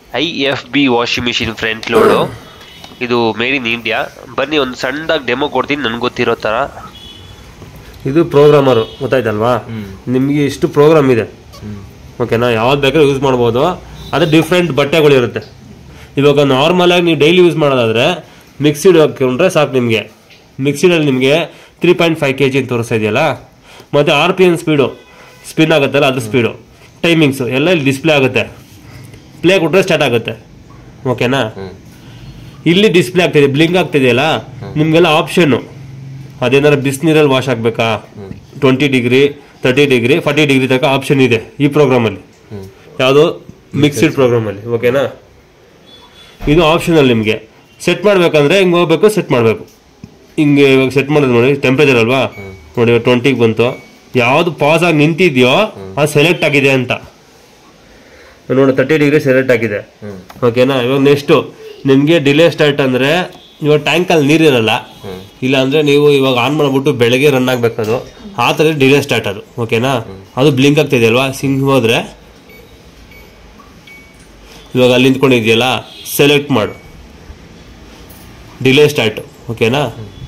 I F B washing machine front load ಇದು made in India ಬನ್ನಿ ಒಂದು ಸಣ್ಣದಾಗಿ ಡೆಮೋ ಕೊಡ್ತೀನಿ ನನ್ಗೆ ಗೊತ್ತಿರೋ ಥರ ಇದು ಪ್ರೋಗ್ರಾಮರು ಗೊತ್ತಾಯ್ತಲ್ವಾ ನಿಮಗೆ ಇಷ್ಟು ಪ್ರೋಗ್ರಾಮ್ ಇದೆ ಓಕೆನಾ ಯಾವ್ದು ಬೇಕಾದ್ರೂ ಯೂಸ್ ಮಾಡ್ಬೋದು ಅದು ಡಿಫ್ರೆಂಟ್ ಬಟ್ಟೆಗಳು ಇರುತ್ತೆ ಇವಾಗ ನಾರ್ಮಲ್ ಆಗಿ ನೀವು ಡೈಲಿ ಯೂಸ್ ಮಾಡೋದಾದ್ರೆ ಮಿಕ್ಸಿಡ್ ಹಾಕೊಂಡ್ರೆ ಸಾಕು ನಿಮಗೆ ಮಿಕ್ಸಿಡಲ್ಲಿ ನಿಮಗೆ three point five K G ಅಂತ ತೋರಿಸ್ತಾ ಇದೆಯಲ್ಲ ಮತ್ತು R P M speed spin ಆಗುತ್ತಲ್ಲ ಅದ್ರ ಸ್ಪೀಡು ಟೈಮಿಂಗ್ಸು ಎಲ್ಲ ಇಲ್ಲಿ ಡಿಸ್ಪ್ಲೇ ಆಗುತ್ತೆ ಪ್ಲೇ ಕೊಟ್ಟರೆ ಸ್ಟಾರ್ಟ್ ಆಗುತ್ತೆ ಓಕೆನಾ ಇಲ್ಲಿ ಡಿಸ್ಪ್ಲೇ ಆಗ್ತಿದೆ ಬ್ಲಿಂಕ್ ಆಗ್ತಿದೆಯಲ್ಲ ನಿಮಗೆಲ್ಲ ಆಪ್ಷನ್ನು ಅದೇನಾದ್ರು ಬಿಸಿನೀರಲ್ಲಿ ವಾಶ್ ಆಗಬೇಕಾ twenty degree thirty degree forty degree ತನಕ ಆಪ್ಷನ್ ಇದೆ ಈ ಪ್ರೋಗ್ರಾಮಲ್ಲಿ ಯಾವುದು ಮಿಕ್ಸಿಡ್ ಪ್ರೋಗ್ರಾಮಲ್ಲಿ ಓಕೆನಾ ಇದು ಆಪ್ಷನಲ್ ನಿಮಗೆ ಸೆಟ್ ಮಾಡಬೇಕಂದ್ರೆ ಹಿಂಗೆ ಹೋಗ್ಬೇಕು ಸೆಟ್ ಮಾಡಬೇಕು ಹಿಂಗೆ ಇವಾಗ ಸೆಟ್ ಮಾಡೋದು ನೋಡಿ ಟೆಂಪ್ರೇಚರ್ ಅಲ್ವಾ ನೋಡಿ ಟ್ವೆಂಟಿಗೆ ಬಂತು ಯಾವುದು ಪಾಸ್ ಆಗಿ ನಿಂತಿದೆಯೋ ಅದು ಸೆಲೆಕ್ಟ್ ಆಗಿದೆ ಅಂತ ನೋಡಿ ತರ್ಟಿ ಡಿಗ್ರಿ ಸೆಲೆಕ್ಟ್ ಆಗಿದೆ ಓಕೆನಾ ಇವಾಗ ನೆಕ್ಸ್ಟು ನಿಮಗೆ ಡಿಲೇ ಸ್ಟಾರ್ಟ್ ಅಂದರೆ ಇವಾಗ ಟ್ಯಾಂಕಲ್ಲಿ ನೀರಿರಲ್ಲ ಇಲ್ಲ ಅಂದರೆ ನೀವು ಇವಾಗ ಆನ್ ಮಾಡಿಬಿಟ್ಟು ಬೆಳಗ್ಗೆ ರನ್ ಆಗಬೇಕದು ಆ ಥರ ಡಿಲೇ ಸ್ಟಾರ್ಟ್ ಅದು ಓಕೆನಾ ಅದು ಬ್ಲಿಂಕ್ ಆಗ್ತಿದೆ ಅಲ್ವಾ ಸಿಂಗ್ ಹೋದರೆ ಇವಾಗ ಅಲ್ಲಿ ನಿಂತ್ಕೊಂಡಿದೆಯಲ್ಲ ಸೆಲೆಕ್ಟ್ ಮಾಡು ಡಿಲೇ ಸ್ಟಾರ್ಟು ಓಕೆನಾ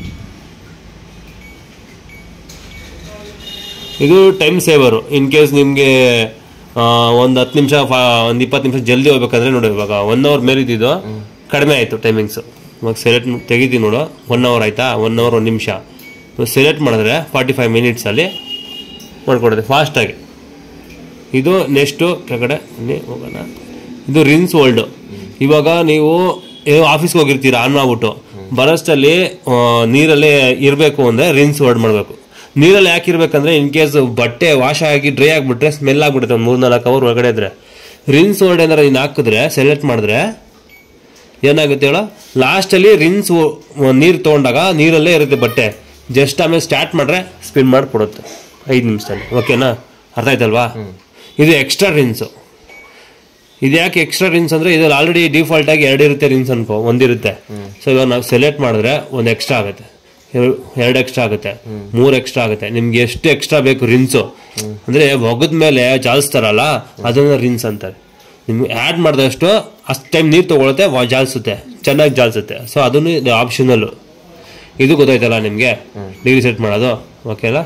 ಇದು ಟೈಮ್ ಸೇವರು ಇನ್ ಕೇಸ್ ನಿಮಗೆ ಒಂದು ಹತ್ತು ನಿಮಿಷ ಒಂದು ಇಪ್ಪತ್ತು ನಿಮಿಷ ಜಲ್ದಿ ಹೋಗ್ಬೇಕಂದ್ರೆ ನೋಡಿ ಇವಾಗ ಒನ್ ಅವರ್ ಮೇಲೆ ಇದ್ದಿದ್ದು ಕಡಿಮೆ ಆಯಿತು ಟೈಮಿಂಗ್ಸು ಇವಾಗ ಸೆಲೆಕ್ಟ್ ತೆಗಿತೀವಿ ನೋಡು ಒನ್ ಅವರ್ ಆಯಿತಾ ಒನ್ ಅವರ್ ಒಂದು ನಿಮಿಷ ಸೆಲೆಕ್ಟ್ ಮಾಡಿದ್ರೆ ಫಾರ್ಟಿ ಫೈವ್ ಮಿನಿಟ್ಸಲ್ಲಿ ಮಾಡ್ಕೊಡುತ್ತೆ ಫಾಸ್ಟಾಗಿ ಇದು ನೆಕ್ಸ್ಟು ಕೆಳಗಡೆ ಇಲ್ಲಿ ಹೋಗೋಣ ಇದು ರಿನ್ಸ್ ಓಲ್ಡು ಇವಾಗ ನೀವು ಏನೋ ಆಫೀಸ್ಗೆ ಹೋಗಿರ್ತೀರ ಆನ್ ಮಾಡ್ಬಿಟ್ಟು ಬರೋಷ್ಟಲ್ಲಿ ಆ, ನೀರಲ್ಲೇ ಇರಬೇಕು ಅಂದರೆ ರಿನ್ಸ್ ಓಲ್ಡ್ ಮಾಡಬೇಕು ನೀರಲ್ಲಿ ಯಾಕೆ ಇರ್ಬೇಕಂದ್ರೆ ಇನ್ ಕೇಸ್ ಬಟ್ಟೆ ವಾಶ್ ಆಗಿ ಡ್ರೈ ಆಗಿಬಿಟ್ರೆ ಸ್ಮೆಲ್ ಆಗಿಬಿಡುತ್ತೆ ಒಂದು ಮೂರು ನಾಲ್ಕು ಅವರ್ ಒಳಗಡೆ ಇದ್ರೆ ರಿನ್ಸ್ ಓಲ್ಡ್ ಏನಾರು ಇನ್ನು ಹಾಕಿದ್ರೆ ಸೆಲೆಕ್ಟ್ ಮಾಡಿದ್ರೆ ಏನಾಗುತ್ತೆ ಹೇಳೋ ಲಾಸ್ಟಲ್ಲಿ ರಿನ್ಸ್ ನೀರು ತೊಗೊಂಡಾಗ ನೀರಲ್ಲೇ ಇರುತ್ತೆ ಬಟ್ಟೆ ಜಸ್ಟ್ ಆಮೇಲೆ ಸ್ಟಾರ್ಟ್ ಮಾಡ್ರೆ ಸ್ಪಿನ್ ಮಾಡಿಕೊಡುತ್ತೆ ಐದು ನಿಮಿಷದಲ್ಲಿ ಓಕೆನಾ ಅರ್ಥ ಆಯ್ತಲ್ವಾ ಇದು ಎಕ್ಸ್ಟ್ರಾ ರಿನ್ಸು ಇದು ಯಾಕೆ ಎಕ್ಸ್ಟ್ರಾ ರಿನ್ಸ್ ಅಂದರೆ ಇದ್ರಲ್ಲಿ ಆಲ್ರೆಡಿ ಡಿಫಾಲ್ಟ್ ಆಗಿ ಎರಡು ಇರುತ್ತೆ ರಿನ್ಸ್ ಅನ್ಕೋ ಒಂದಿರುತ್ತೆ ಸೊ ಇವಾಗ ನಾವು ಸೆಲೆಕ್ಟ್ ಮಾಡಿದ್ರೆ ಒಂದು ಎಕ್ಸ್ಟ್ರಾ ಆಗುತ್ತೆ ಎರಡು ಎಕ್ಸ್ಟ್ರಾ ಆಗುತ್ತೆ ಮೂರು ಎಕ್ಸ್ಟ್ರಾ ಆಗುತ್ತೆ ನಿಮ್ಗೆ ಎಷ್ಟು ಎಕ್ಸ್ಟ್ರಾ ಬೇಕು ರಿನ್ಸು ಅಂದರೆ ಒಗದ ಮೇಲೆ ಜಾಲಿಸ್ತಾರಲ್ಲ ಅದನ್ನ ರಿನ್ಸ್ ಅಂತಾರೆ ನಿಮ್ಗೆ ಆ್ಯಡ್ ಮಾಡಿದಷ್ಟು ಅಷ್ಟು ಟೈಮ್ ನೀರು ತೊಗೊಳುತ್ತೆ ವಾ ಜಾಲಿಸುತ್ತೆ ಚೆನ್ನಾಗಿ ಜಾಲಿಸುತ್ತೆ ಸೊ ಅದನ್ನು ಇದು ಆಪ್ಷನಲ್ಲು ಇದು ಗೊತ್ತಾಯ್ತಲ್ಲ ನಿಮಗೆ ಡಿಗ್ರಿ ಸೆಟ್ ಮಾಡೋದು ಓಕೆ ಅಲ್ಲ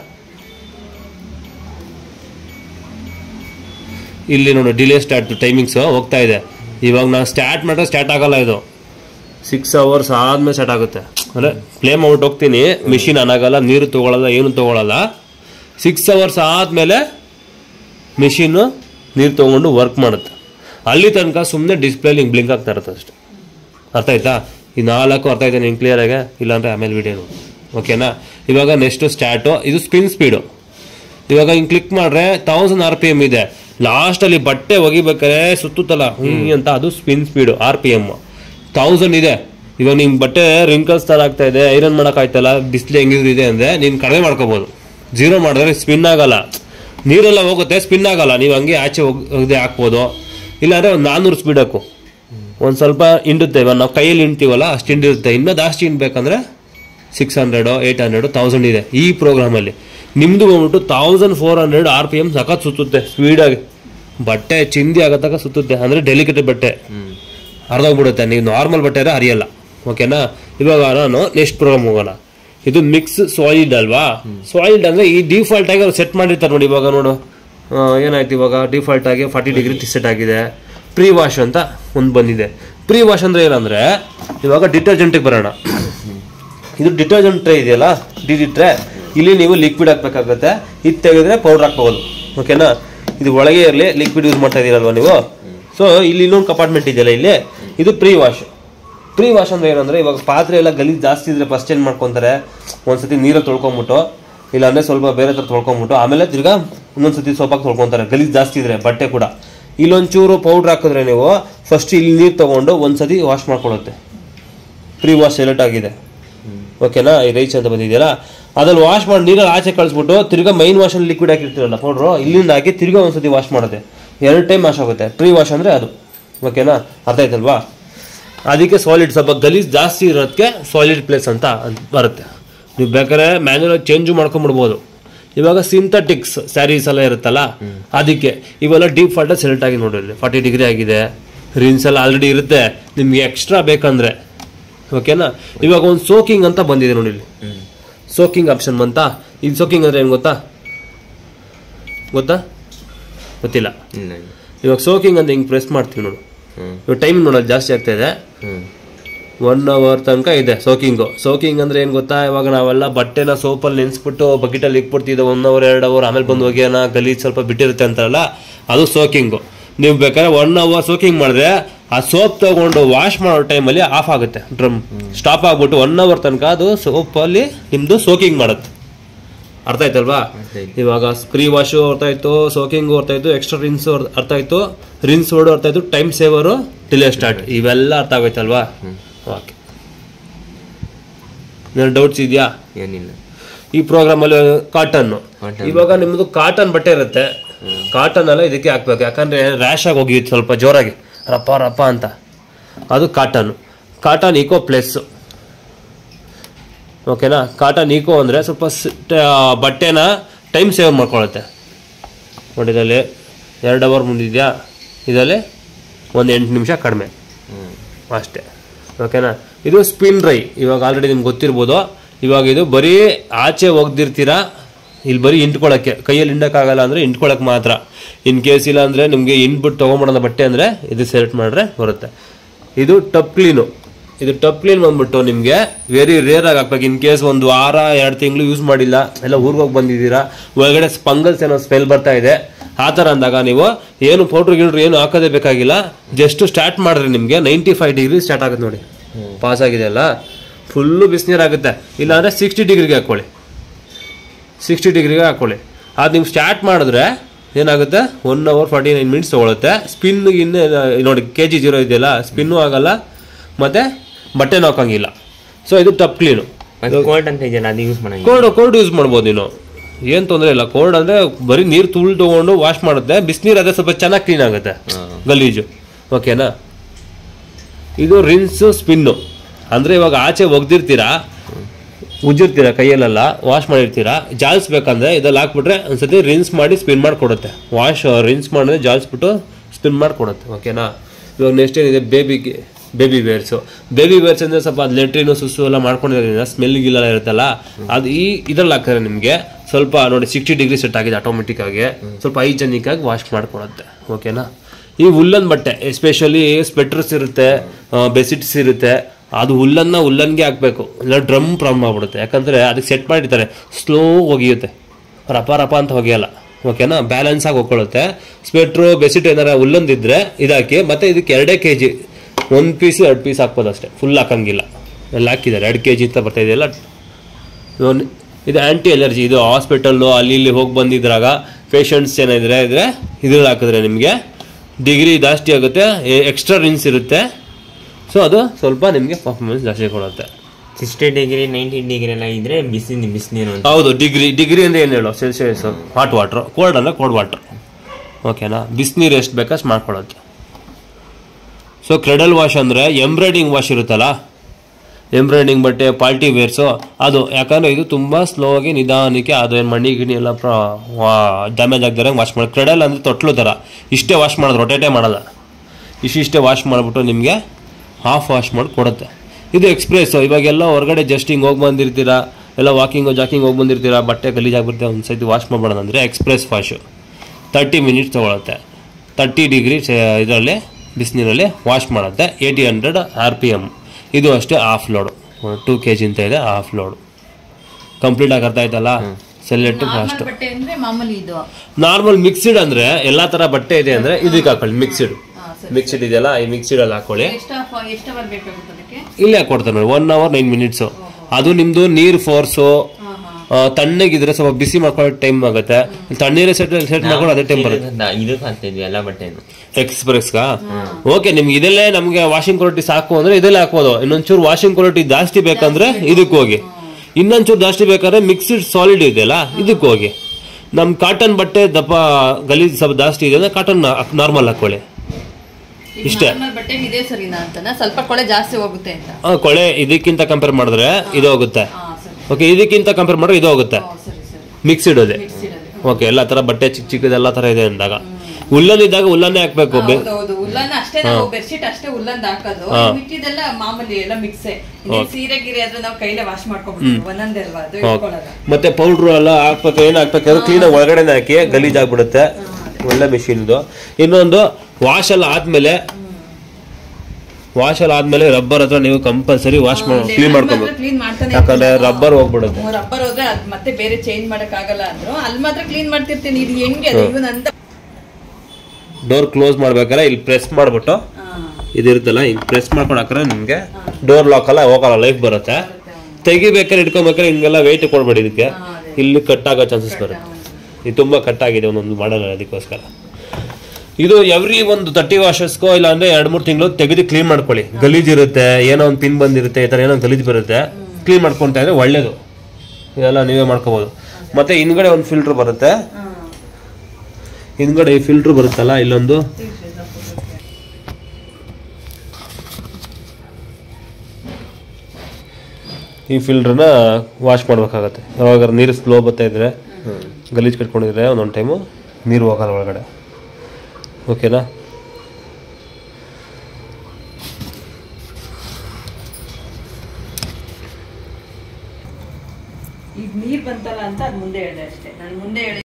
ಇಲ್ಲಿ ನೋಡಿ ಡಿಲೇ ಸ್ಟಾರ್ಟ್ ಟೈಮಿಂಗ್ಸ್ ಹೋಗ್ತಾ ಇದೆ ಇವಾಗ ನಾನು ಸ್ಟಾರ್ಟ್ ಮಾಡಿದ್ರೆ ಸ್ಟಾರ್ಟ್ ಆಗಲ್ಲ ಇದು ಸಿಕ್ಸ್ ಅವರ್ಸ್ ಆದ್ಮೇಲೆ ಸ್ಟಾರ್ಟ್ ಆಗುತ್ತೆ ಅಂದರೆ ಪ್ಲೇ ಮಾಡ್ಬಿಟ್ಟು ಹೋಗ್ತೀನಿ ಮಿಷಿನ್ ಆನ್ ಆಗಲ್ಲ ನೀರು ತೊಗೊಳಲ್ಲ ಏನು ತೊಗೊಳಲ್ಲ ಸಿಕ್ಸ್ ಅವರ್ಸ್ ಆದಮೇಲೆ ಮಿಷಿನ್ನು ನೀರು ತೊಗೊಂಡು ವರ್ಕ್ ಮಾಡುತ್ತೆ ಅಲ್ಲಿ ತನಕ ಸುಮ್ಮನೆ ಡಿಸ್ಪ್ಲೇಲಿ ಹಿಂಗೆ ಬ್ಲಿಂಕ್ ಆಗ್ತಾ ಇರುತ್ತೆ ಅಷ್ಟೆ ಅರ್ಥ ಆಯ್ತಾ ಈ ನಾಲ್ಕು ಅರ್ಥ ಆಯ್ತಾ ನಿಂಗೆ ಕ್ಲಿಯರಾಗೆ ಇಲ್ಲಾಂದರೆ ಆಮೇಲೆ ವಿಡಿಯೋ ನೋಡಿ ಓಕೆನಾ ಇವಾಗ ನೆಕ್ಸ್ಟು ಸ್ಟಾರ್ಟು ಇದು ಸ್ಪಿನ್ ಸ್ಪೀಡು ಇವಾಗ ಹಿಂಗೆ ಕ್ಲಿಕ್ ಮಾಡ್ರೆ ತೌಸಂಡ್ ಆರ್ ಪಿ ಎಮ್ ಇದೆ ಲಾಸ್ಟಲ್ಲಿ ಬಟ್ಟೆ ಒಗಿಬೇಕಾದ್ರೆ ಸುತ್ತುತ್ತಲ್ಲ ಹಿಂಗೆ ಅಂತ ಅದು spin speed R P M thousand ಇದೆ ಇವಾಗ ನಿಮ್ ಬಟ್ಟೆ ರಿಂಕಲ್ಸ್ ಥರ ಆಗ್ತಾ ಇದೆ ಐರನ್ ಮಾಡೋಕ್ಕಾಯ್ತಲ್ಲ ಡಿಸ್ಪ್ಲೇ ಹೆಂಗಿದ್ರು ಇದೆ ಅಂದರೆ ನೀನು ಕಡಿಮೆ ಮಾಡ್ಕೋಬೋದು ಜೀರೋ ಮಾಡಿದ್ರೆ ಸ್ಪಿನ್ ಆಗಲ್ಲ ನೀರೆಲ್ಲ ಹೋಗುತ್ತೆ ಸ್ಪಿನ್ ಆಗಲ್ಲ ನೀವು ಹಂಗೆ ಆಚೆ ಹೋಗದೆ ಹಾಕ್ಬೋದು ಇಲ್ಲಾಂದರೆ ಒಂದು ನಾನ್ನೂರು ಸ್ಪೀಡ್ ಹಾಕು ಒಂದು ಸ್ವಲ್ಪ ಹಿಂಡುತ್ತೆ ಇವಾಗ ನಾವು ಕೈಯಲ್ಲಿ ಹಿಂಡ್ತೀವಲ್ಲ ಅಷ್ಟು ಹಿಂಡಿರುತ್ತೆ ಇನ್ನೂ ಜಾಸ್ತಿ ಹಿಂಡ್ಬೇಕಂದ್ರೆ six hundred eight hundred thousand ಇದೆ ಈ ಪ್ರೋಗ್ರಾಮಲ್ಲಿ ನಿಮ್ಮದು ಬಂದ್ಬಿಟ್ಟು thousand four hundred R P M ಸಖತ್ ಸುತ್ತುತ್ತೆ ಸ್ಪೀಡಾಗಿ ಬಟ್ಟೆ ಚಿಂದಿ ಆಗೋ ತನಕ ಸುತ್ತುತ್ತೆ ಅಂದರೆ ಡೆಲಿಕೇಟ್ ಬಟ್ಟೆ ಅರ್ಧೋಗ್ಬಿಡುತ್ತೆ ನೀವು ನಾರ್ಮಲ್ ಬಟ್ಟೆ ಆದರೆ ಹರಿಯಲ್ಲ ಓಕೆನಾ ಇವಾಗ ನಾನು ನೆಕ್ಸ್ಟ್ ಪ್ರೋಗ್ರಾಮ್ ಹೋಗೋಣ ಇದು ಮಿಕ್ಸ್ ಸಾಯಿಲ್ಡ್ ಅಲ್ವಾ ಸಾಯಿಲ್ಡ್ ಅಂದರೆ ಈ ಡಿಫಾಲ್ಟ್ ಆಗಿ ಅವ್ರು ಸೆಟ್ ಮಾಡಿರ್ತಾರೆ ನೋಡಿ ಇವಾಗ ನೋಡು ಆ, ಏನಾಯ್ತು ಇವಾಗ ಡಿಫಾಲ್ಟ್ ಆಗಿ ಫಾರ್ಟಿ ಡಿಗ್ರಿ ಸೆಟ್ ಆಗಿದೆ ಪ್ರೀ ವಾಶ್ ಅಂತ ಒಂದು ಬಂದಿದೆ ಪ್ರೀ ವಾಶ್ ಅಂದರೆ ಏನಂದರೆ ಇವಾಗ ಡಿಟರ್ಜೆಂಟಿಗೆ ಬರೋಣ ಇದು ಡಿಟರ್ಜೆಂಟ್ ಟ್ರೇ ಇದೆಯಲ್ಲ ಡಿ ಡಿ ಟ್ರೇ ಇಲ್ಲಿ ನೀವು ಲಿಕ್ವಿಡ್ ಹಾಕ್ಬೇಕಾಗುತ್ತೆ ಇದು ತೆಗೆದ್ರೆ ಪೌಡರ್ ಹಾಕ್ಬೋದು ಓಕೆನಾ ಇದು ಒಳಗೆ ಇರಲಿ ಲಿಕ್ವಿಡ್ ಯೂಸ್ ಮಾಡ್ತಾ ಇದೀರಲ್ವ ನೀವು ಸೊ ಇಲ್ಲಿ ಇನ್ನೊಂದು ಕಂಪಾರ್ಟ್ಮೆಂಟ್ ಇದೆಯಲ್ಲ ಇಲ್ಲಿ ಇದು ಪ್ರೀ ವಾಶ್ ಪ್ರೀ ವಾಶ್ ಅಂದ್ರೆ ಏನಂದ್ರೆ ಇವಾಗ ಪಾತ್ರೆ ಎಲ್ಲ ಗಲೀಜು ಜಾಸ್ತಿ ಇದ್ರೆ ಫಸ್ಟ್ ಏನು ಮಾಡ್ಕೊತಾರೆ ಒಂದ್ಸತಿ ನೀರಲ್ಲಿ ತೊಳ್ಕೊಂಬಿಟ್ಟು ಇಲ್ಲಾಂದ್ರೆ ಸ್ವಲ್ಪ ಬೇರೆ ಥರ ತೊಳ್ಕೊಂಬಿಟ್ಟು ಆಮೇಲೆ ತಿರ್ಗಾ ಇನ್ನೊಂದ್ಸತಿ ಸೋಪಾಗಿ ತೊಳ್ಕೊತಾರೆ ಗಲೀಜು ಜಾಸ್ತಿ ಇದ್ರೆ ಬಟ್ಟೆ ಕೂಡ ಇಲ್ಲೊಂಚೂರು ಪೌಡ್ರ್ ಹಾಕಿದ್ರೆ ನೀವು ಫಸ್ಟ್ ಇಲ್ಲಿ ನೀರು ತೊಗೊಂಡು ಒಂದ್ಸತಿ ವಾಶ್ ಮಾಡ್ಕೊಳುತ್ತೆ ಪ್ರೀ ವಾಶ್ ಸೆಲೆಕ್ಟ್ ಆಗಿದೆ ಓಕೆನಾ ಈ ರೈಸ್ ಅಂತ ಬಂದಿದೆಯಲ್ಲ ಅದ್ರಲ್ಲಿ ವಾಶ್ ಮಾಡಿ ನೀರಲ್ಲಿ ಆಚೆ ಕಳಿಸ್ಬಿಟ್ಟು ತಿರ್ಗಾ ಮೈನ್ ವಾಶಲ್ಲಿ ಲಿಕ್ವಿಡ್ ಹಾಕಿರ್ತೀರಲ್ಲ ಪೌಡ್ರು ಇಲ್ಲಿಂದ ಹಾಕಿ ತಿರ್ಗಾ ಒಂದ್ಸತಿ ವಾಶ್ ಮಾಡುತ್ತೆ ಎರಡು ಟೈಮ್ ವಾಶ್ ಆಗುತ್ತೆ ಪ್ರೀ ವಾಶ್ ಅಂದರೆ ಅದು ಓಕೆನಾ ಅರ್ಥ ಆಯ್ತಲ್ವಾ ಅದಕ್ಕೆ ಸಾಲಿಡ್ ಸ್ವಲ್ಪ ಗಲೀಜ್ ಜಾಸ್ತಿ ಇರೋದಕ್ಕೆ ಸಾಲಿಡ್ ಪ್ಲೇಸ್ ಅಂತ ಅಂತ ಬರುತ್ತೆ ನೀವು ಬೇಕಾದ್ರೆ ಮ್ಯಾನ್ಯಲ್ ಚೇಂಜು ಮಾಡ್ಕೊಂಬಿಡ್ಬೋದು ಇವಾಗ ಸಿಂಥೆಟಿಕ್ಸ್ ಸ್ಯಾರೀಸ್ ಎಲ್ಲ ಇರುತ್ತಲ್ಲ ಅದಕ್ಕೆ ಇವೆಲ್ಲ ಡೀಪ್ ಫಾಲ್ಟ್ ಸೆಲೆಕ್ಟ್ ಆಗಿ ನೋಡಿರಲಿ ಫಾರ್ಟಿ ಡಿಗ್ರಿ ಆಗಿದೆ ರಿನ್ಸ್ ಎಲ್ಲ ಆಲ್ರೆಡಿ ಇರುತ್ತೆ ನಿಮ್ಗೆ ಎಕ್ಸ್ಟ್ರಾ ಬೇಕಂದ್ರೆ ಓಕೆನಾ ಇವಾಗ ಒಂದು ಸೋಕಿಂಗ್ ಅಂತ ಬಂದಿದೆ ನೋಡಿ ಇಲ್ಲಿ ಹ್ಮ್ ಸೋಕಿಂಗ್ ಆಪ್ಷನ್ ಬಂತಾ ಇದು ಸೋಕಿಂಗ್ ಅಂದ್ರೆ ಏನು ಗೊತ್ತಾ ಗೊತ್ತಾ ಗೊತ್ತಿಲ್ಲ ಇಲ್ಲ ಇಲ್ಲ. ಇವಾಗ ಸೋಕಿಂಗ್ ಅಂತ ಹಿಂಗೆ ಪ್ರೆಸ್ ಮಾಡ್ತೀವಿ ನೋಡು ಹ್ಮ್ ಇವಾಗ ಟೈಮ್ ನೋಡೋದು ಜಾಸ್ತಿ ಆಗ್ತಾ ಇದೆ ಹ್ಮ್ ಒನ್ ಅವರ್ ತನಕ ಇದೆ ಸೋಕಿಂಗು ಸೋಕಿಂಗ್ ಅಂದ್ರೆ ಏನು ಗೊತ್ತಾ ಇವಾಗ ನಾವೆಲ್ಲ ಬಟ್ಟೆನ ಸೋಪಲ್ಲಿ ನೆನೆಸ್ಬಿಟ್ಟು ಬಕೆಟಲ್ಲಿ ಇಕ್ಬಿಡ್ತಿದ್ದೆ ಒನ್ ಅವರ್ ಎರಡು ಅವರ್ ಆಮೇಲೆ ಬಂದು ಒಗೆಯೋಣ ಗಲೀಜ್ ಸ್ವಲ್ಪ ಬಿಟ್ಟಿರುತ್ತೆ ಅಂತಾರಲ್ಲ ಅದು ಸೋಕಿಂಗು ನೀವು ಬೇಕಾದ್ರೆ ಒನ್ ಅವರ್ ಸೋಕಿಂಗ್ ಮಾಡಿದ್ರೆ ಆ ಸೋಪ್ ತಗೊಂಡು ವಾಶ್ ಮಾಡೋ ಟೈಮಲ್ಲಿ ಆಫ್ ಆಗುತ್ತೆ ಡ್ರಮ್ ಸ್ಟಾಪ್ ಆಗ್ಬಿಟ್ಟು ಒನ್ ಅವರ್ ತನಕ ಅದು ಸೋಪಲ್ಲಿ ನಿಮ್ಮದು ಸೋಕಿಂಗ್ ಮಾಡುತ್ತೆ ಅರ್ಥ ಆಯ್ತಲ್ವಾ ಅರ್ಥ ಆಯ್ತು. ಇವಾಗ ಪ್ರೀ ವಾಶು ಅರ್ಥ ಆಯ್ತು ಸೋಕಿಂಗು ಅರ್ಥ ಆಯ್ತು ಎಕ್ಸ್ಟ್ರಾ ರಿನ್ಸ್ ಅರ್ಥ ಆಯ್ತು ರಿನ್ಸ್ ವರ್ಡು ಅರ್ಥ ಆಯ್ತು ಟೈಮ್ ಸೇವರು ಡಿಲೇ ಸ್ಟಾರ್ಟ್ ಇವೆಲ್ಲ ಅರ್ಥ ಆಗೋಯ್ತಲ್ವಾ ಓಕೆ ಏನಾದ್ರು ಡೌಟ್ಸ್ ಇದೆಯಾ ಏನಿಲ್ಲ ಈ ಪ್ರೋಗ್ರಾಮ್ ಅಲ್ಲಿ ಕಾಟನ್ Cotton. ಇವಾಗ ನಿಮ್ದು ಕಾಟನ್ ಬಟ್ಟೆ ಇರುತ್ತೆ ಕಾಟನ್ ಎಲ್ಲ ಇದಕ್ಕೆ ಹಾಕ್ಬೇಕು ಯಾಕಂದ್ರೆ ರ್ಯಾಶ್ ಆಗಿ ಹೋಗಿತ್ತು ಸ್ವಲ್ಪ ಜೋರಾಗಿ ರಪ್ಪ ರಪ್ಪ ಅಂತ ಅದು ಕಾಟನ್ ಕಾಟನ್ ಈಕೋ ಪ್ಲಸ್ ಓಕೆನಾ ಕಾಟನ್ ಈಕೋ ಅಂದರೆ ಸ್ವಲ್ಪ ಸ್- ಟ- ಬಟ್ಟೆನ ಟೈಮ್ ಸೇವ್ ಮಾಡ್ಕೊಳುತ್ತೆ ನೋಡಿ ಇದರಲ್ಲಿ ಎರಡು ಅವರ್ ಮುಂದಿದೆಯಾ ಇದರಲ್ಲಿ ಒಂದು ಎಂಟು ನಿಮಿಷ ಕಡಿಮೆ ಹ್ಮ್ ಅಷ್ಟೇ ಓಕೆನಾ ಇದು ಸ್ಪಿನ್ ರೈ ಇವಾಗ ಆಲ್ರೆಡಿ ನಿಮ್ಗೆ ಗೊತ್ತಿರ್ಬೋದು ಇವಾಗ ಇದು ಬರೀ ಆಚೆ ಒಗ್ದಿರ್ತೀರಾ ಇಲ್ಲಿ ಬರೀ ಇಂಟ್ಕೊಳಕ್ಕೆ ಕೈಯಲ್ಲಿ ಹಿಂಡಕ್ಕಾಗಲ್ಲ ಅಂದರೆ ಇಂಟ್ಕೊಳಕ್ಕೆ ಮಾತ್ರ ಇನ್ ಕೇಸ್ ಇಲ್ಲ ಅಂದರೆ ನಿಮಗೆ ಇಂಟ್ಬಿಟ್ಟು ತೊಗೊಂಬಿಡೋದ ಬಟ್ಟೆ ಅಂದರೆ ಇದು ಸೆಲೆಕ್ಟ್ ಮಾಡಿದ್ರೆ ಬರುತ್ತೆ ಇದು ಟಪ್ ಕ್ಲೀನು ಇದು ಟಪ್ ಕ್ಲೀನ್ ಬಂದ್ಬಿಟ್ಟು ನಿಮಗೆ ವೆರಿ ರೇರ್ ಆಗಿ ಹಾಕ್ಬೇಕು ಇನ್ ಕೇಸ್ ಒಂದು ವಾರ ಎರಡು ತಿಂಗಳು ಯೂಸ್ ಮಾಡಿಲ್ಲ ಎಲ್ಲ ಊರಿಗೆ ಹೋಗಿ ಬಂದಿದ್ದೀರಾ ಒಳಗಡೆ ಸ್ಪಂಗಲ್ಸ್ ಏನೋ ಸ್ಮೆಲ್ ಬರ್ತಾ ಇದೆ ಆ ಥರ ಅಂದಾಗ ನೀವು ಏನು ಪೌಡ್ರ್ ಗಿಡ್ರು ಏನು ಹಾಕೋದೇ ಬೇಕಾಗಿಲ್ಲ ಜಸ್ಟ್ ಸ್ಟಾರ್ಟ್ ಮಾಡಿದ್ರೆ ನಿಮಗೆ ನೈಂಟಿ ಫೈವ್ ಡಿಗ್ರಿ ಸ್ಟಾರ್ಟ್ ಆಗುತ್ತೆ ನೋಡಿ ಪಾಸ್ ಆಗಿದೆ ಅಲ್ಲ ಫುಲ್ಲು ಬಿಸಿನೀರು ಆಗುತ್ತೆ ಇಲ್ಲಾಂದರೆ ಸಿಕ್ಸ್ಟಿ ಡಿಗ್ರಿಗೆ ಹಾಕ್ಕೊಳ್ಳಿ ಸಿಕ್ಸ್ಟಿ ಡಿಗ್ರಿಗೆ ಹಾಕ್ಕೊಳ್ಳಿ ಅದು ನೀವು ಸ್ಟಾರ್ಟ್ ಮಾಡಿದ್ರೆ ಏನಾಗುತ್ತೆ one hour forty nine minutes ತೊಗೊಳುತ್ತೆ spin ಇನ್ನು ನೋಡಿ ಕೆ ಜಿ ಜೀರೋ ಇದೆಯಲ್ಲ ಸ್ಪಿನ್ನು ಆಗಲ್ಲ ಮತ್ತು ಬಟ್ಟೆನೂ ಹಾಕಂಗಿಲ್ಲ ಸೊ ಇದು ಟಪ್ ಕ್ಲೀನು ಮತ್ತೆ ಕೋಲ್ಡ್ ಅಂತ ಇದೆಯಲ್ಲ ಅದು ಯೂಸ್ ಮಾಡಂಗಿಲ್ಲ ಕೋಲ್ಡ್ ಕೋಲ್ಡ್ ಯೂಸ್ ಮಾಡ್ಬೋದು ನೀನು ಏನು ತೊಂದರೆ ಇಲ್ಲ ಕೋಲ್ಡ್ ಅಂದರೆ ಬರೀ ನೀರು ತುಳು ತೊಗೊಂಡು ವಾಶ್ ಮಾಡುತ್ತೆ ಬಿಸಿನೀರು ಅದೇ ಸ್ವಲ್ಪ ಚೆನ್ನಾಗಿ ಕ್ಲೀನ್ ಆಗುತ್ತೆ ಹಾಂ ಗಲೀಜು ಓಕೆನಾ ಇದು ರಿನ್ಸು ಸ್ಪಿನ್ನು ಅಂದರೆ ಇವಾಗ ಆಚೆ ಒಗ್ದಿರ್ತೀರಾ ಉಜ್ಜಿರ್ತೀರಾ ಕೈಯಲ್ಲೆಲ್ಲ ವಾಶ್ ಮಾಡಿರ್ತೀರಾ ಜಾಲಿಸ್ಬೇಕಂದ್ರೆ ಇದಲ್ಲಿ ಹಾಕ್ಬಿಟ್ರೆ ಒಂದ್ಸತಿ ರಿನ್ಸ್ ಮಾಡಿ ಸ್ಪಿನ್ ಮಾಡಿಕೊಡುತ್ತೆ ವಾಶ್ ರಿನ್ಸ್ ಮಾಡಿದ್ರೆ ಜಾಲಿಸ್ಬಿಟ್ಟು ಸ್ಪಿನ್ ಮಾಡಿಕೊಡುತ್ತೆ ಓಕೆನಾ ಇವಾಗ ನೆಕ್ಸ್ಟ್ ಏನಿದೆ ಬೇಬಿಗೆ ಬೇಬಿ ವೇರ್ಸು ಬೇಬಿ ವೇರ್ಸ್ ಅಂದರೆ ಸ್ವಲ್ಪ ಅದು ಲೆಟ್ರಿನು ಸುಸು ಎಲ್ಲ ಮಾಡ್ಕೊಂಡಿರೋದ್ರಿಂದ ಸ್ಮೆಲ್ ಗಿಲ್ಲ ಇರುತ್ತಲ್ಲ ಅದು ಈ ಇದ್ರಲ್ಲಿ ಹಾಕಿದ್ರೆ ನಿಮಗೆ ಸ್ವಲ್ಪ ನೋಡಿ ಸಿಕ್ಸ್ಟಿ ಡಿಗ್ರಿ ಸೆಟ್ ಆಗಿದೆ ಆಟೋಮೆಟಿಕ್ ಆಗಿ ಸ್ವಲ್ಪ ಹೈಜೆನಿಕ್ ಆಗಿ ವಾಶ್ ಮಾಡಿಕೊಡುತ್ತೆ ಓಕೆನಾ ಈ ಹುಲ್ಲನ್ ಬಟ್ಟೆ ಎಸ್ಪೆಷಲಿ ಸ್ವೆಟರ್ಸ್ ಇರುತ್ತೆ ಬೆಸಿಟ್ಸ್ ಇರುತ್ತೆ ಅದು ಹುಲ್ಲನ್ನ ಹುಲ್ಲನ್ಗೆ ಹಾಕ್ಬೇಕು ಇಲ್ಲ ಡ್ರಮ್ ಪ್ರಾಬ್ಲಮ್ ಆಗ್ಬಿಡುತ್ತೆ ಯಾಕಂದ್ರೆ ಅದಕ್ಕೆ ಸೆಟ್ ಮಾಡಿರ್ತಾರೆ ಸ್ಲೋ ಒಗಿಯುತ್ತೆ ರಪ ರಪ ಅಂತ ಹೊಗೆಯಲ್ಲ ಓಕೆನಾ ಬ್ಯಾಲೆನ್ಸ್ ಆಗಿ ಹೋಗ್ಕೊಳ್ಳುತ್ತೆ ಸ್ವೆಟ್ರು ಬೆಸಿಟ್ ಏನಾರ ಹುಲ್ಲಂದಿದ್ರೆ ಇದಾಕಿ ಮತ್ತೆ ಇದಕ್ಕೆ ಎರಡೇ ಕೆ ಜಿ ಒಂದು ಪೀಸ್ ಎರಡು ಪೀಸ್ ಹಾಕ್ಬೋದು ಅಷ್ಟೇ ಫುಲ್ ಹಾಕಂಗಿಲ್ಲ ಎಲ್ಲ ಹಾಕಿದ್ದಾರೆ ಎರಡು ಕೆ ಜಿ ಅಂತ ಬರ್ತಾ ಇದೆಯಲ್ಲ ಇವ್ನ್- ಇದು ಆ್ಯಂಟಿ ಎಲರ್ಜಿ ಇದು ಹಾಸ್ಪಿಟಲ್ಲು ಅಲ್ಲಿ ಇಲ್ಲಿ ಹೋಗಿ ಬಂದಿದ್ರಾಗ ಪೇಷಂಟ್ಸ್ ಏನಿದ್ರೆ ಇದ್ರೆ ಇದ್ರಲ್ಲಿ ಹಾಕಿದ್ರೆ ನಿಮಗೆ ಡಿಗ್ರಿ ಜಾಸ್ತಿ ಆಗುತ್ತೆ ಎಕ್ಸ್ಟ್ರಾ ರಿನ್ಸ್ ಇರುತ್ತೆ ಸೊ ಅದು ಸ್ವಲ್ಪ ನಿಮಗೆ ಪರ್ಫಾರ್ಮೆನ್ಸ್ ಜಾಸ್ತಿ ಕೊಡುತ್ತೆ ಸಿಕ್ಸ್ಟಿ ಡಿಗ್ರಿ ನೈಂಟಿ ಡಿಗ್ರಿ ಎಲ್ಲ ಇದ್ರೆ ಬಿಸಿ ಬಿಸಿನೀರು ಅಂತ ಹೌದು ಡಿಗ್ರಿ ಡಿಗ್ರಿ ಅಂದ್ರೆ ಏನು ಹೇಳೋ ಸೆಲ್ಸಿಯಸ್ ಹಾಟ್ ವಾಟ್ರ್ ಕೋಲ್ಡ್ ಅಂದ್ರೆ ಕೋಲ್ಡ್ ವಾಟ್ರ್ ಓಕೆನಾ ಬಿಸಿನೀರು ಎಷ್ಟು ಬೇಕಷ್ಟು ಮಾಡ್ಕೊಳುತ್ತೆ ಸೊ ಕ್ರೆಡಲ್ ವಾಶ್ ಅಂದರೆ ಎಂಬ್ರಾಯ್ಡಿಂಗ್ ವಾಶ್ ಇರುತ್ತಲ್ಲ ಎಂಬ್ರಾಯ್ಡಿಂಗ್ ಬಟ್ಟೆ ಪಾರ್ಟಿ ವೇರ್ಸು ಅದು ಯಾಕಂದರೆ ಇದು ತುಂಬ ಸ್ಲೋ ಆಗಿ ನಿಧಾನಕ್ಕೆ ಅದು ಏನು ಮಣ್ಣಿ ಗಿಣಿ ಎಲ್ಲ ಡ್ಯಾಮೇಜ್ ಆಗ್ದಾರೆ ವಾಶ್ ಮಾಡಿ ಕ್ರೆಡಲ್ ಅಂದರೆ ತೊಟ್ಲು ಥರ ಇಷ್ಟೇ ವಾಶ್ ಮಾಡೋದು ರೊಟೇಟೇ ಮಾಡಲ್ಲ ಇಷ್ಟಿಷ್ಟೇ ವಾಶ್ ಮಾಡಿಬಿಟ್ಟು ನಿಮಗೆ ಹಾಫ್ ವಾಶ್ ಮಾಡಿ ಕೊಡುತ್ತೆ ಇದು ಎಕ್ಸ್ಪ್ರೆಸ್ಸು ಇವಾಗೆಲ್ಲ ಹೊರಗಡೆ ಜಸ್ಟ್ ಹಿಂಗೆ ಹೋಗಿ ಬಂದಿರ್ತೀರಾ ಎಲ್ಲ ವಾಕಿಂಗು ಜಾಕಿಂಗ್ ಹೋಗಿ ಬಂದಿರ್ತೀರಾ ಬಟ್ಟೆ ಗಲೀಜಾಗ್ಬಿಡುತ್ತೆ ಒಂದು ಸತಿ ವಾಶ್ ಮಾಡ್ಬೇಡ ಅಂದರೆ express wash thirty minutes ತೊಗೊಳುತ್ತೆ thirty degree ಇದರಲ್ಲಿ ಬಿಸಿನೀರಲ್ಲಿ ವಾಶ್ ಮಾಡುತ್ತೆ eighty hundred R P M ಇದು ಅಷ್ಟೇ half load two K G ಅಂತ ಇದೆ ಹಾಫ್ ಲೋಡು ಕಂಪ್ಲೀಟ್ ಆಗಿ ಅರ್ಥ ಆಯ್ತಲ್ಲ ಸೆಲೆಕ್ಟ್ ಫಾಸ್ಟ್ ನಾರ್ಮಲ್ ಬಟ್ಟೆ ಅಂದ್ರೆ ಮಾಮೂಲಿ ಇದು ನಾರ್ಮಲ್ ಮಿಕ್ಸಿಡ್ ಅಂದ್ರೆ ಎಲ್ಲಾ ತರ ಬಟ್ಟೆ ಇದೆ ಅಂದ್ರೆ ಇದಕ್ಕೆ ಹಾಕೊಳ್ಳಿ ಮಿಕ್ಸಿಡ್ ಹಾ, ಸರಿ. ಮಿಕ್ಸಿಡ್ ಇದೆಯಲ್ಲ ಈ ಮಿಕ್ಸಿಡ್ ಅಲ್ಲಿ ಹಾಕೊಳ್ಳಿ ಎಷ್ಟು ಎಷ್ಟು ಅವರ್ ಬೇಕಾಗುತ್ತೆ ಅದಕ್ಕೆ ಇಲ್ಲೇ ಹಾಕೊಡ್ತಾರೆ ನೋಡಿ ಒನ್ ಅವರ್ ನೈನ್ ಮಿನಿಟ್ಸು ಅದು ನಿಮ್ದು ನೀರ್ ಫೋರ್ಸು ಹಾ ಹಾ ತಣ್ಣಗಿದ್ರೆ ಸ್ವಲ್ಪ ಬಿಸಿ ಮಾಡ್ಕೊಳ್ಳೋ ಟೈಮ್ ಆಗುತ್ತೆ ತಣ್ಣೀರೇ ಸೆಟ್ ಸೆಟ್ ಮಾಡ್ಕೊಂಡು ಅದೇ ಟೈಮ್ ಬರುತ್ತೆ ಇದಕ್ಕೆ ಹಾಕ್ತಾ ಇದ್ವಿ ಎಲ್ಲ ಬಟ್ಟೆನು ಎಕ್ಸ್ಪ್ರೆಸ್ಗಾ ಓಕೆ ನಿಮ್ಗೆ ಇದಲ್ಲೇ ನಮ್ಗೆ ವಾಷಿಂಗ್ ಕ್ವಾಲಿಟಿ ಸಾಕು ಅಂದ್ರೆ ಇದಲ್ಲೇ ಹಾಕ್ಬೋದು ಇನ್ನೊಂಚೂರು ವಾಷಿಂಗ್ ಕ್ವಾಲಿಟಿ ಜಾಸ್ತಿ ಬೇಕಂದ್ರೆ ಇದಕ್ಕೆ ಹೋಗಿ ಇನ್ನೊಂಚೂರು ಜಾಸ್ತಿ ಬೇಕಾದ್ರೆ ಮಿಕ್ಸಿಡ್ ಸಾಲಿಡ್ ಇದೆಯಲ್ಲ ಇದಕ್ಕೆ ಹೋಗಿ ನಮ್ ಕಾಟನ್ ಬಟ್ಟೆ ದಪ್ಪ ಗಲೀಜ್ ಸ್ವಲ್ಪ ಜಾಸ್ತಿ ಇದೆ ಅಂದ್ರೆ ಕಾಟನ್ ನಾರ್ಮಲ್ ಹಾಕೊಳ್ಳಿ ಇಷ್ಟೇ. ನಾರ್ಮಲ್ ಬಟ್ಟೆಗೆ ಇದೇ ಸರಿನಾ ಅಂತನಾ ಸ್ವಲ್ಪ ಕೊಳೆ ಜಾಸ್ತಿ ಹೋಗುತ್ತೆ ಅಂತ ಆ, ಕೊಳೆ ಇದಕ್ಕಿಂತ ಕಂಪೇರ್ ಮಾಡಿದ್ರೆ ಇದು ಹೋಗುತ್ತೆ ಹಾ ಸರಿ ಓಕೆ ಇದಕ್ಕಿಂತ ಕಂಪೇರ್ ಮಾಡಿದ್ರೆ ಇದು ಹೋಗುತ್ತೆ ಹಾ, ಸರಿ ಸರಿ ಮಿಕ್ಸಿಡ್ ಇದೆ ಮಿಕ್ಸ್ ಇಡೋದು ಓಕೆ ಎಲ್ಲ ತರ ಬಟ್ಟೆ ಚಿಕ್ಕ ಚಿಕ್ಕದೆಲ್ಲ ತರ ಇದೆ ಅಂದಾಗ ಹುಲ್ಲನ್ ಇದ್ದಾಗ ಹುಲ್ಲನ್ನೇ ಹಾಕ್ಬೇಕು ಬೆ- ಹೌದು ಉಲ್ಲನ್ ಅಷ್ಟೇ ನಾವು ಬೆಡ್ಶೀಟ್ ಅಷ್ಟೇ ಉಲ್ಲನ್ ಹಾಕೋದು ಹಾ. ಮಿಕ್ಕಿದೆಲ್ಲ ಮಾಮೂಲಿ ಎಲ್ಲ ಮಿಕ್ಸೆ Okay. ಸೀರೆ ಗಿರೆ ಆದ್ರೆ ನಾವು ಕೈಲೇ ವಾಶ್ ಮಾಡ್ಕೊಬಿಡ್ತೀವಿ ಒಂದೊಂದೇ ಅಲ್ವಾ ಅದು ಓಕೆ. ಇಟ್ಕೊಳ್ಳೋದು ಮತ್ತೆ ಪೌಡ್ರು ಎಲ್ಲ ಹಾಕ್ಬೇಕು ಏನು ಹಾಕ್ಬೇಕು ಕ್ಲೀನಾಗಿ ಒಳಗಡೆನೆ ಹಾಕಿ ಗಲೀಜ್ ಆಗ್ಬಿಡುತ್ತೆ ಒಳ್ಳೆ ಮಿಷಿನ್ ಇದು ಇನ್ನೊಂದು ವಾಶ್ ಎಲ್ಲ ಆದ್ಮೇಲೆ ವಾಶ್ ಎಲ್ಲ ಆದ್ಮೇಲೆ ರಬ್ಬರ್ ಹತ್ರ ನೀವು ಕಂಪಲ್ಸರಿ ವಾಶ್ ಕ್ಲೀನ್ ಮಾಡ್ಕೊಬೇಕು ಕ್ಲೀನ್ ಮಾಡ್ತಾನೆ ಯಾಕಂದ್ರೆ ರಬ್ಬರ್ ಹೋಗ್ಬಿಡುತ್ತೆ ರಬ್ಬರ್ ಹೋದ್ರೆ ಅದ್ ಮತ್ತೆ ಬೇರೆ ಚೇಂಜ್ ಮಾಡಕ್ ಆಗಲ್ಲ ಅಂದ್ರು ಅಲ್ಲಿ ಮಾತ್ರ ಕ್ಲೀನ್ ಮಾಡ್ತಿರ್ತೀನಿ ಇದು ಹೆಂಗೆ ಅದು ಇವನ್ ಅಂತ ಡೋರ್ ಕ್ಲೋಸ್ ಮಾಡ್ಬೇಕಾದ್ರೆ ಇಲ್ಲಿ ಪ್ರೆಸ್ ಮಾಡ್ಬಿಟ್ಟು ಹಾ, ಇದಿರುತ್ತಲ್ಲ ಹಿಂಗ್ ಪ್ರೆಸ್ ಮಾಡ್ಕೊಂಡು ಹಾಕಿದ್ರೆ ನಿಮ್ಗೆ ಡೋರ್ ಲಾಕ್ ಎಲ್ಲ ಹೋಗಲ್ಲ ಲೈಫ್ ಬರುತ್ತೆ ತೆಗಿಬೇಕಾದ್ರೆ ಇಟ್ಕೊಬೇಕಾದ್ರೆ ಹಿಂಗೆಲ್ಲ ವೆಯ್ಟ್ ಕೊಡ್ಬೇಡಿ ಇದಕ್ಕೆ ಇಲ್ಲಿ ಕಟ್ ಆಗೋ ಚಾನ್ಸಸ್ ಬರುತ್ತೆ ಇದು ತುಂಬಾ ಕಟ್ ಆಗಿದೆ ಒಂದೊಂದು ಮಾಡಲ್ಲ ಅದಕ್ಕೋಸ್ಕರ ಇದು ಎವ್ರಿ ಒಂದು ತರ್ಟಿ ವಾಷಸ್ಗೋ ಇಲ್ಲ ಅಂದ್ರೆ ಎರಡು ಮೂರು ತಿಂಗಳು ತೆಗೆದು ಕ್ಲೀನ್ ಮಾಡ್ಕೊಳ್ಳಿ ಗಲೀಜ್ ಇರುತ್ತೆ ಏನೋ ಒಂದು ಪಿನ್ ಬಂದಿರುತ್ತೆ ಈ ಥರ ಏನೋ ಗಲೀಜ್ ಬರುತ್ತೆ ಕ್ಲೀನ್ ಮಾಡ್ಕೊಂತ ಇದ್ರೆ ಒಳ್ಳೇದು ಇದೆಲ್ಲ ನೀವೇ ಮಾಡ್ಕೋಬೋದು ಮತ್ತೆ ಹಿಂದ್ಗಡೆ ಒಂದು ಫಿಲ್ಟರ್ ಬರುತ್ತೆ ಹಾ. ಹಿಂದ್ಗಡೆ ಈ ಫಿಲ್ಟರ್ ಬರುತ್ತಲ್ಲ ಇಲ್ಲೊಂದು ಈ ಫಿಲ್ಟ್ರನ್ನ ವಾಶ್ ಮಾಡ್ಬೇಕಾಗತ್ತೆ ಯಾವಾಗ ನೀರು ಸ್ಲೋ ಬರ್ತಾ ಇದ್ರೆ ಗಲೀಜ್ ಕಟ್ಕೊಂಡಿದ್ರೆ ಒಂದೊಂದು ಟೈಮು ನೀರು ಹೋಗಲ್ಲ ಒಳಗಡೆ ಓಕೆನಾ ಈಗ ನೀರ್ ಬಂತಲ್ಲ ಅಂತ ಅದ್ ಮುಂದೆ ಹೇಳಿದೆ ಅಷ್ಟೇ ನಾನು ಮುಂದೆ ಹೇಳಿ